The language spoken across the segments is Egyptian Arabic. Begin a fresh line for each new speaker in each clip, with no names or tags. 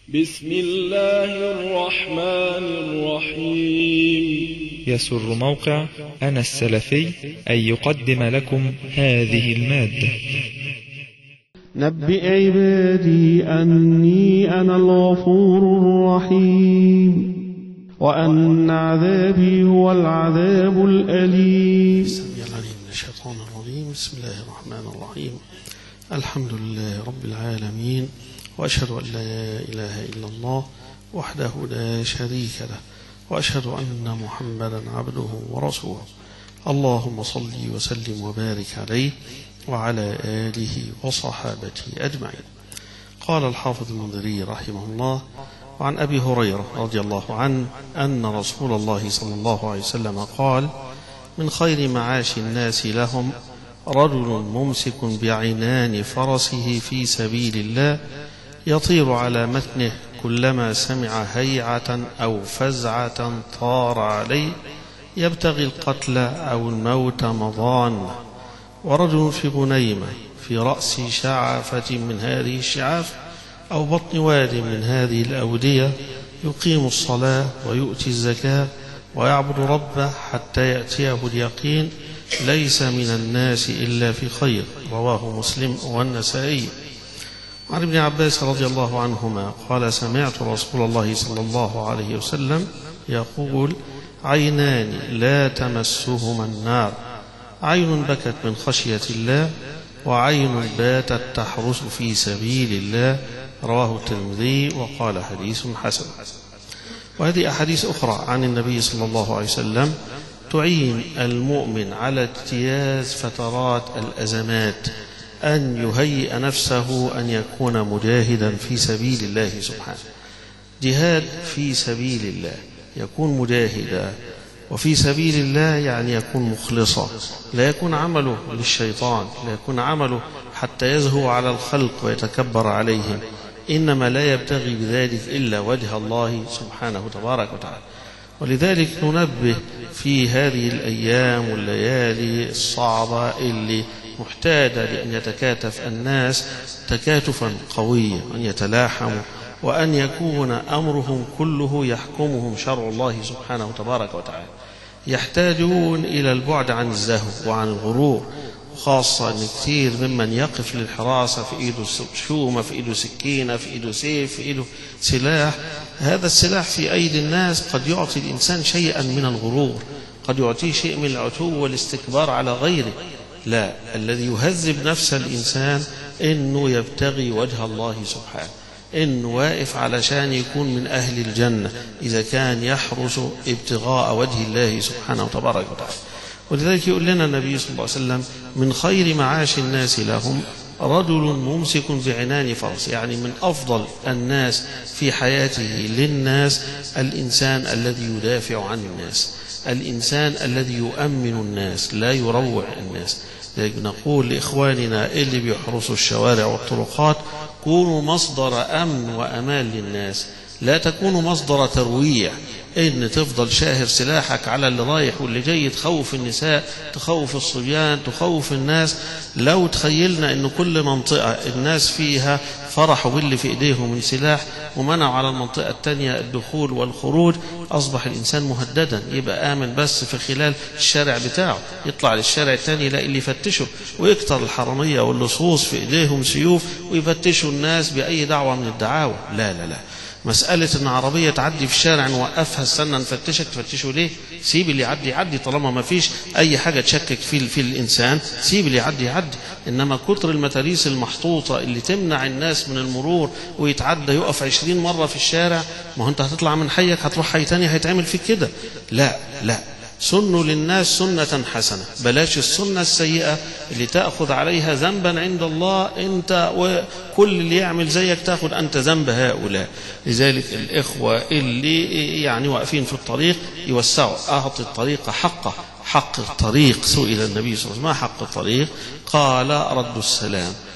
بسم الله الرحمن الرحيم
يسر موقع أنا السلفي أن يقدم لكم هذه المادة
نبئ عبادي أني أنا الغفور الرحيم وأن عذابي هو العذاب الأليم
السميع العليم من الشيطان الرجيم بسم الله الرحمن الرحيم الحمد لله رب العالمين وأشهد أن لا إله إلا الله وحده لا شريك له وأشهد أن محمدا عبده ورسوله اللهم صل وسلم وبارك عليه وعلى آله وصحابته أجمعين قال الحافظ المنذري رحمه الله وعن أبي هريرة رضي الله عنه أن رسول الله صلى الله عليه وسلم قال من خير معاش الناس لهم رجل ممسك بعنان فرسه في سبيل الله يطير على متنه كلما سمع هيعة أو فزعة طار عليه يبتغي القتل أو الموت مضان ورجل في غنيمة في رأس شعفة من هذه الشعاف أو بطن واد من هذه الأودية يقيم الصلاة ويؤتي الزكاة ويعبد ربه حتى يأتيه اليقين ليس من الناس إلا في خير رواه مسلم والنسائي عن ابن عباس رضي الله عنهما قال سمعت رسول الله صلى الله عليه وسلم يقول عينان لا تمسهما النار عين بكت من خشية الله وعين باتت تحرس في سبيل الله رواه الترمذي وقال حديث حسن وهذه أحاديث أخرى عن النبي صلى الله عليه وسلم تعين المؤمن على اجتياز فترات الأزمات أن يهيئ نفسه أن يكون مجاهدا في سبيل الله سبحانه جهاد في سبيل الله يكون مجاهدا وفي سبيل الله يعني يكون مخلصا لا يكون عمله للشيطان لا يكون عمله حتى يزهو على الخلق ويتكبر عليهم إنما لا يبتغي بذلك إلا وجه الله سبحانه تبارك وتعالى ولذلك ننبه في هذه الأيام والليالي الصعبة اللي محتاجة لأن يتكاتف الناس تكاتفا قويا أن يتلاحموا وأن يكون أمرهم كله يحكمهم شرع الله سبحانه تبارك وتعالى يحتاجون إلى البعد عن الزهو وعن الغرور خاصة أن كثير ممن يقف للحراسة في إيده شومة في إيده سكينة في إيده سيف في إيده سلاح هذا السلاح في أيدي الناس قد يعطي الإنسان شيئا من الغرور قد يعطيه شيء من العتو والاستكبار على غيره لا الذي يهذب نفس الإنسان إنه يبتغي وجه الله سبحانه إنه واقف علشان يكون من أهل الجنة إذا كان يحرس ابتغاء وجه الله سبحانه وتبارك وتعالى ولذلك يقول لنا النبي صلى الله عليه وسلم من خير معاش الناس لهم رجل ممسك بعنان فرس يعني من أفضل الناس في حياته للناس الإنسان الذي يدافع عن الناس الإنسان الذي يؤمن الناس لا يروع الناس نقول لإخواننا اللي بيحرسوا الشوارع والطرقات كونوا مصدر أمن وأمان للناس لا تكونوا مصدر ترويع إن تفضل شاهر سلاحك على اللي رايح واللي جاي تخوف النساء تخوف الصبيان تخوف الناس لو تخيلنا إن كل منطقة الناس فيها فرحوا باللي في إيديهم من سلاح ومنعوا على المنطقة الثانية الدخول والخروج أصبح الإنسان مهددا يبقى آمن بس في خلال الشارع بتاعه يطلع للشارع الثاني يلاقي اللي يفتشه ويكتر الحرامية واللصوص في إيديهم سيوف ويفتشوا الناس بأي دعوة من الدعاوى لا لا لا مسألة إن عربية تعدي في الشارع نوقفها استنى نفتشك تفتشه ليه؟ سيب اللي يعدي يعدي طالما ما فيش أي حاجة تشكك في في الإنسان سيب اللي يعدي يعدي إنما كتر المتاريس المحطوطة اللي تمنع الناس من المرور ويتعدى يقف عشرين مرة في الشارع ما هو أنت هتطلع من حيك هتروح حي تاني هيتعمل فيك كده لا لا سنوا للناس سنة حسنة بلاش السنة السيئة اللي تأخذ عليها ذنبا عند الله أنت وكل اللي يعمل زيك تأخذ أنت ذنب هؤلاء لذلك الإخوة اللي يعني واقفين في الطريق يوسعوا أعطي الطريق حقه حق الطريق سئل النبي صلى الله عليه وسلم ما حق الطريق قال رد السلام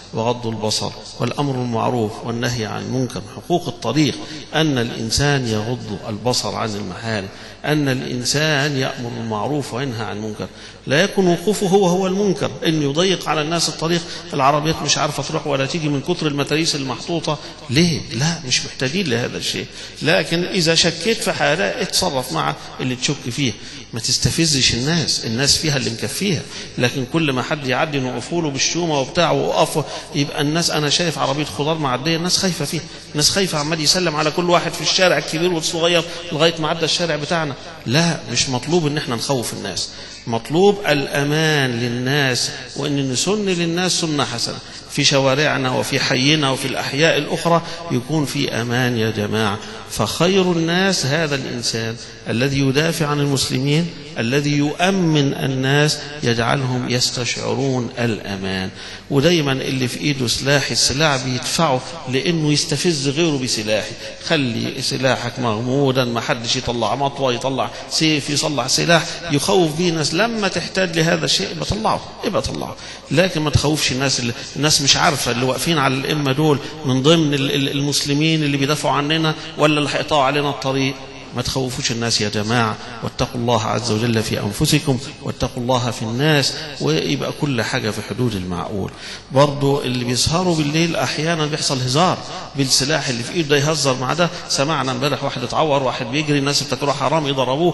وغض البصر والأمر المعروف والنهي عن المنكر حقوق الطريق أن الإنسان يغض البصر عن المحارم أن الإنسان يأمر بالمعروف وينهى عن المنكر لا يكون وقوفه هو هو المنكر إن يضيق على الناس الطريق العربيات مش عارفة تروح ولا تيجي من كتر المتاريس المحطوطة ليه؟ لا مش محتاجين لهذا الشيء لكن إذا شكيت في حالة اتصرف مع اللي تشك فيه ما تستفزش الناس الناس فيها اللي مكفيها لكن كل ما حد يعدي نوقفوا له بالشومه وبتاع وقف يبقى الناس انا شايف عربيه خضار معديه الناس خايفه فيها الناس خايفه عمال يسلم على كل واحد في الشارع الكبير والصغير لغايه ما عدى الشارع بتاعنا لا مش مطلوب ان احنا نخوف الناس مطلوب الامان للناس وان نسن للناس سنه حسنه في شوارعنا وفي حينا وفي الأحياء الأخرى يكون في أمان يا جماعة فخير الناس هذا الإنسان الذي يدافع عن المسلمين الذي يؤمن الناس يجعلهم يستشعرون الأمان ودايما اللي في إيده سلاح السلاح بيدفعه لأنه يستفز غيره بسلاحه خلي سلاحك مغمودا ما حدش يطلع مطوى يطلع سيف يصلح سلاح يخوف به الناس لما تحتاج لهذا الشيء يبقى طلعه يبقى طلعه لكن ما تخوفش الناس اللي الناس مش عارفة اللي واقفين على الأئمة دول من ضمن المسلمين اللي بيدافعوا عننا ولا اللي هيقطعوا علينا الطريق ما تخوفوش الناس يا جماعة واتقوا الله عز وجل في أنفسكم واتقوا الله في الناس ويبقى كل حاجة في حدود المعقول برضو اللي بيسهروا بالليل أحيانا بيحصل هزار بالسلاح اللي في إيده ده يهزر مع ده سمعنا امبارح واحد اتعور واحد بيجري الناس افتكروه حرام يضربوه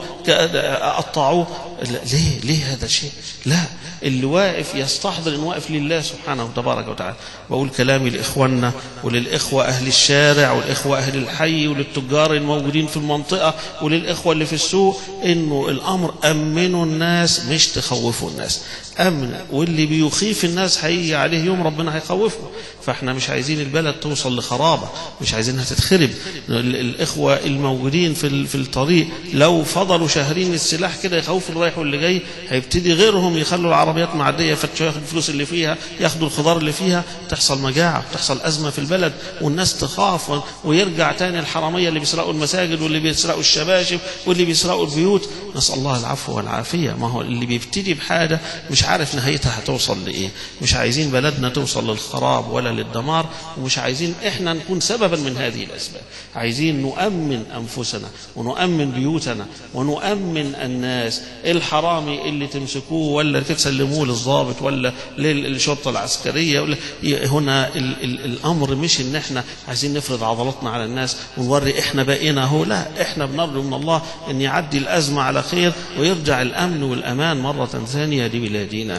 قطعوه ليه ليه هذا الشيء لا اللي واقف يستحضر انه واقف لله سبحانه تبارك وتعالى بقول كلامي لاخواننا وللاخوه اهل الشارع والاخوه اهل الحي وللتجار الموجودين في المنطقه وللاخوه اللي في السوق انه الامر امنوا الناس مش تخوفوا الناس امن واللي بيخيف الناس هيجي عليه يوم ربنا هيخوفه فاحنا مش عايزين البلد توصل لخرابه مش عايزينها تتخرب الاخوه الموجودين في في الطريق لو فضلوا شاهرين السلاح كده يخوفوا اللي رايح واللي جاي هيبتدي غيرهم يخلوا العربيات معديه يفتشوا ياخدوا الفلوس اللي فيها ياخدوا الخضار اللي فيها تحصل مجاعه تحصل ازمه في البلد والناس تخاف ويرجع تاني الحراميه اللي بيسرقوا المساجد واللي بيسرقوا الشباشب واللي بيسرقوا البيوت نسال الله العفو والعافيه ما هو اللي بيبتدي بحاجه مش عارف نهايتها هتوصل لايه مش عايزين بلدنا توصل للخراب ولا للدمار ومش عايزين احنا نكون سببا من هذه الاسباب عايزين نؤمن انفسنا ونؤمن بيوتنا ونؤمن الناس الحرامي اللي تمسكوه ولا تسلموه للضابط ولا للشرطه العسكريه ولا هنا ال ال الامر مش ان احنا عايزين نفرض عضلاتنا على الناس ونوري احنا بقينا اهو لا احنا بنرجو من الله ان يعدي الازمه على خير ويرجع الامن والامان مره ثانيه لبلادنا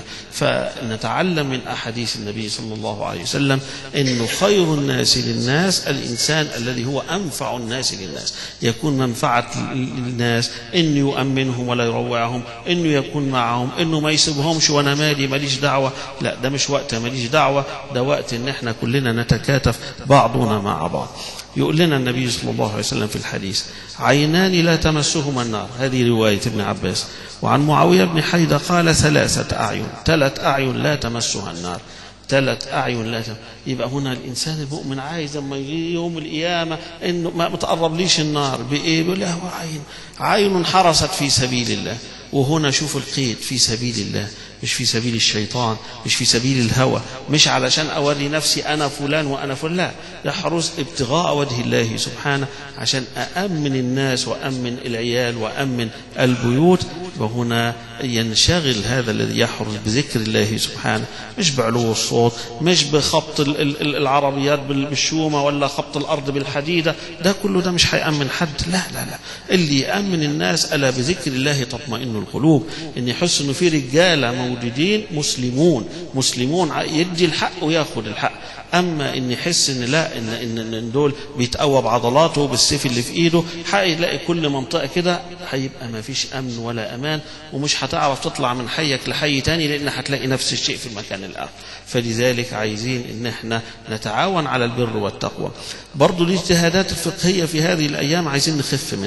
فنتعلم من احاديث النبي صلى الله عليه وسلم انه خير الناس للناس الانسان الذي هو انفع الناس للناس يكون منفعه للناس انه يؤمنهم ولا يروعهم انه يكون معهم انه ما يسيبهمش وانا مالي ماليش دعوه لا ده مش وقت ماليش دعوه ده وقت ان احنا كلنا نتكاتف بعضنا مع بعض يقول لنا النبي صلى الله عليه وسلم في الحديث عينان لا تمسهما النار هذه رواية ابن عباس وعن معاوية بن حيدة قال ثلاثة أعين ثلاث أعين لا تمسها النار ثلاث أعين لا تم... يبقى هنا الإنسان المؤمن عايز لما يجي يوم القيامة إنه ما تقرب ليش النار بإيه؟ بيقول له عين عين حرست في سبيل الله وهنا شوف القيد في سبيل الله مش في سبيل الشيطان مش في سبيل الهوى مش علشان أوري نفسي أنا فلان وأنا فلان لا يحرص ابتغاء وجه الله سبحانه عشان أأمن الناس وأمن العيال وأمن البيوت وهنا ينشغل هذا الذي يحرص بذكر الله سبحانه مش بعلو الصوت مش بخبط العربيات بالشومة ولا خبط الأرض بالحديدة ده كله ده مش هيأمن حد لا لا لا اللي يأمن الناس ألا بذكر الله تطمئن القلوب إن يحس إنه في رجالة موجودين مسلمون مسلمون يدي الحق وياخذ الحق اما ان يحس ان لا ان ان, إن دول بيتقوى بعضلاته بالسيف اللي في ايده هيلاقي كل منطقه كده هيبقى ما فيش امن ولا امان ومش هتعرف تطلع من حيك لحي تاني لان هتلاقي نفس الشيء في المكان الاخر فلذلك عايزين ان احنا نتعاون على البر والتقوى برضو الاجتهادات الفقهيه في هذه الايام عايزين نخف منها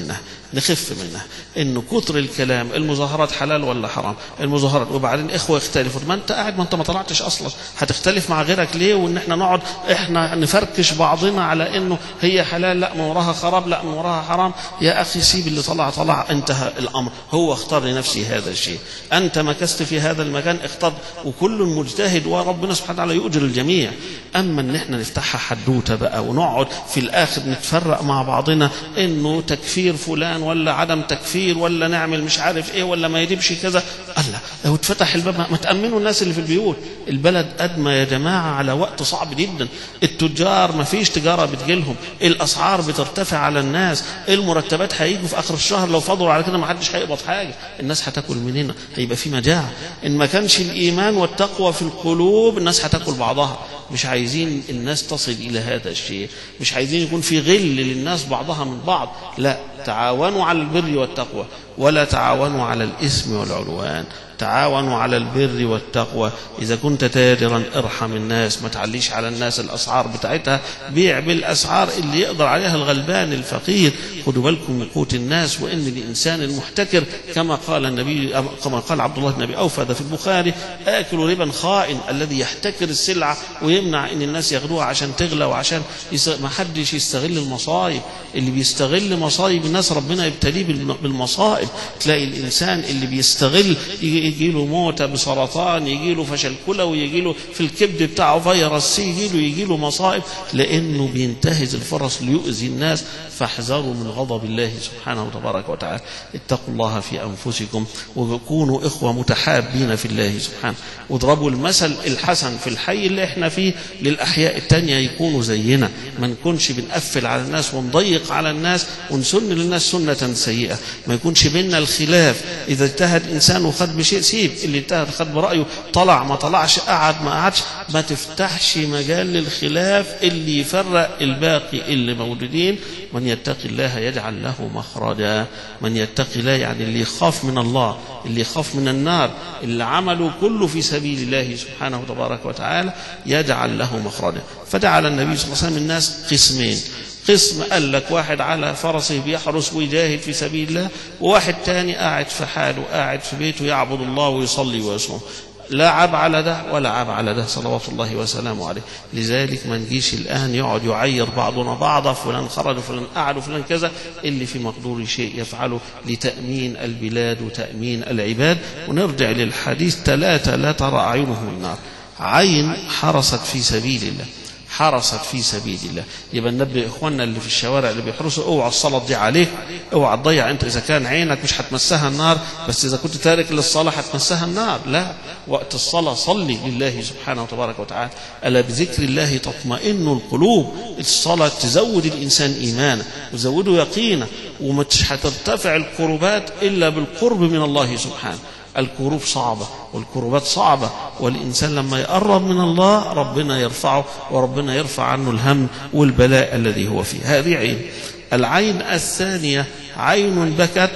نخف منها انه كتر الكلام المظاهرات حلال ولا حرام المظاهرات وبعدين اخوه يختلفوا ما انت قاعد ما انت ما طلعتش اصلا هتختلف مع غيرك ليه وان احنا نقعد احنا نفركش بعضنا على انه هي حلال لا من وراها خراب لا من وراها حرام يا اخي سيب اللي طلع طلع انتهى الامر هو اختار لنفسه هذا الشيء انت مكثت في هذا المكان اختار وكل مجتهد وربنا سبحانه وتعالى يؤجر الجميع اما ان احنا نفتحها حدوته بقى ونقعد في الاخر نتفرق مع بعضنا انه تكفير فلان ولا عدم تكفير ولا نعمل مش عارف ايه ولا ما يجيبش كذا الله لو اتفتح الباب ما تامنوا الناس اللي في البيوت البلد ادمى يا جماعه على وقت صعب جدا التجار ما فيش تجاره بتجيلهم الاسعار بترتفع على الناس المرتبات هيجوا في اخر الشهر لو فضلوا على كده ما حدش هيقبض حاجه الناس هتاكل منين هيبقى في مجاعه ان ما كانش الايمان والتقوى في القلوب الناس هتاكل بعضها مش عايزين الناس تصل الى هذا الشيء مش عايزين يكون في غل للناس بعضها من بعض لا تعاونوا على البر والتقوى ولا تعاونوا على الاثم والعدوان تعاونوا على البر والتقوى إذا كنت تاجرا ارحم الناس ما تعليش على الناس الأسعار بتاعتها بيع بالأسعار اللي يقدر عليها الغلبان الفقير خدوا بالكم من قوت الناس وإن الإنسان المحتكر كما قال النبي كما قال عبد الله بن أبي أوفى ده في البخاري آكل ربا خائن الذي يحتكر السلعة ويمنع إن الناس ياخدوها عشان تغلى وعشان ما حدش يستغل المصايب اللي بيستغل مصايب الناس ربنا يبتليه بالمصائب تلاقي الإنسان اللي بيستغل يجي له موتة بسرطان يجي له فشل كلوي يجي له في الكبد بتاعه فيروس سي يجي له يجي له مصائب لأنه بينتهز الفرص ليؤذي الناس فاحذروا من غضب الله سبحانه وتبارك وتعالى اتقوا الله في أنفسكم وكونوا إخوة متحابين في الله سبحانه واضربوا المثل الحسن في الحي اللي احنا فيه للأحياء التانية يكونوا زينا ما نكونش بنقفل على الناس ونضيق على الناس ونسن للناس سنة سيئة ما يكونش بيننا الخلاف إذا اجتهد إنسان وخد بشيء سيب اللي اجتهد خد برأيه طلع ما طلعش قعد ما قعدش ما تفتحش مجال للخلاف اللي يفرق الباقي اللي موجودين من يتقي الله يجعل له مخرجا من يتقي الله يعني اللي يخاف من الله اللي يخاف من النار اللي عمله كله في سبيل الله سبحانه وتبارك وتعالى يجعل له مخرجا فجعل النبي صلى الله عليه وسلم الناس قسمين قسم قال لك واحد على فرسه بيحرس ويجاهد في سبيل الله وواحد تاني قاعد في حاله قاعد في بيته يعبد الله ويصلي ويصوم لا عاب على ده ولا عاب على ده صلوات الله وسلامه عليه لذلك ما نجيش الآن يقعد يعير بعضنا بعضا فلان خرج وفلان قعد وفلان كذا اللي في مقدور شيء يفعله لتأمين البلاد وتأمين العباد ونرجع للحديث ثلاثة لا ترى أعينهم النار عين حرست في سبيل الله حرست في سبيل الله يبقى ننبه اخواننا اللي في الشوارع اللي بيحرسوا اوعى الصلاه تضيع عليك اوعى تضيع انت اذا كان عينك مش هتمسها النار بس اذا كنت تارك للصلاه هتمسها النار لا وقت الصلاه صلي لله سبحانه وتبارك وتعالى الا بذكر الله تطمئن القلوب الصلاه تزود الانسان ايمانا وتزوده يقينا ومش هترتفع القربات الا بالقرب من الله سبحانه الكروب صعبة والكروبات صعبة والإنسان لما يقرب من الله ربنا يرفعه وربنا يرفع عنه الهم والبلاء الذي هو فيه هذه عين العين الثانية عين بكت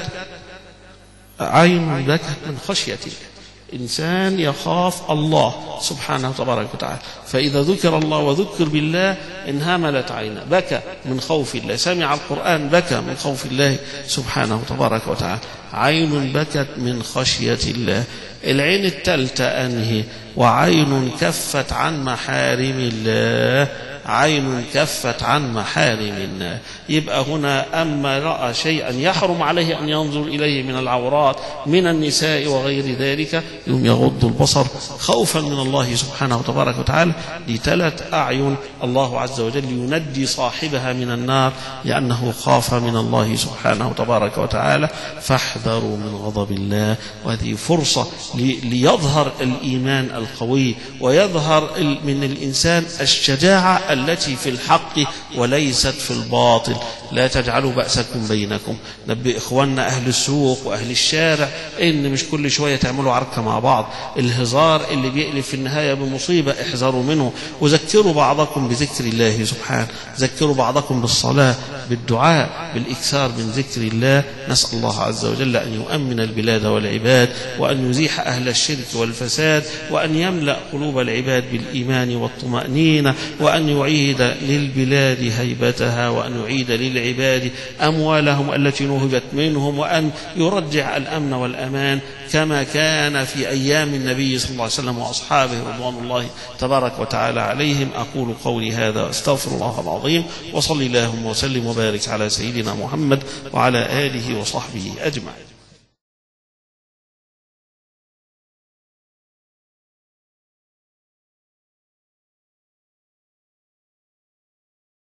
عين بكت من خشية الله إنسان يخاف الله سبحانه وتبارك وتعالى فإذا ذكر الله وذكر بالله انهملت عينه بكى من خوف الله سمع القرآن بكى من خوف الله سبحانه وتبارك وتعالى عين بكت من خشية الله العين التالتة أنهي وعين كفت عن محارم الله عين كفت عن محارم الله يبقى هنا أما رأى شيئا يحرم عليه أن ينظر إليه من العورات من النساء وغير ذلك يوم يغض البصر خوفا من الله سبحانه وتبارك وتعالى لثلاث أعين الله عز وجل يندي صاحبها من النار لأنه خاف من الله سبحانه وتبارك وتعالى فاحذروا من غضب الله وهذه فرصة ليظهر الإيمان القوي ويظهر من الإنسان الشجاعة التي في الحق وليست في الباطل لا تجعلوا بأسكم بينكم نبي إخواننا أهل السوق وأهل الشارع إن مش كل شوية تعملوا عركة مع بعض الهزار اللي بيقلب في النهاية بمصيبة احذروا منه وذكروا بعضكم بذكر الله سبحانه ذكروا بعضكم بالصلاة بالدعاء بالإكثار من ذكر الله نسأل الله عز وجل أن يؤمن البلاد والعباد وأن يزيح أهل الشرك والفساد وأن يملأ قلوب العباد بالإيمان والطمأنينة وأن يعيد للبلاد هيبتها وأن يعيد للعباد أموالهم التي نهبت منهم وأن يرجع الأمن والأمان كما كان في أيام النبي صلى الله عليه وسلم وأصحابه رضوان الله تبارك وتعالى عليهم أقول قولي هذا واستغفر الله العظيم وصلي اللهم وسلم وبارك على سيدنا محمد وعلى آله وصحبه أجمعين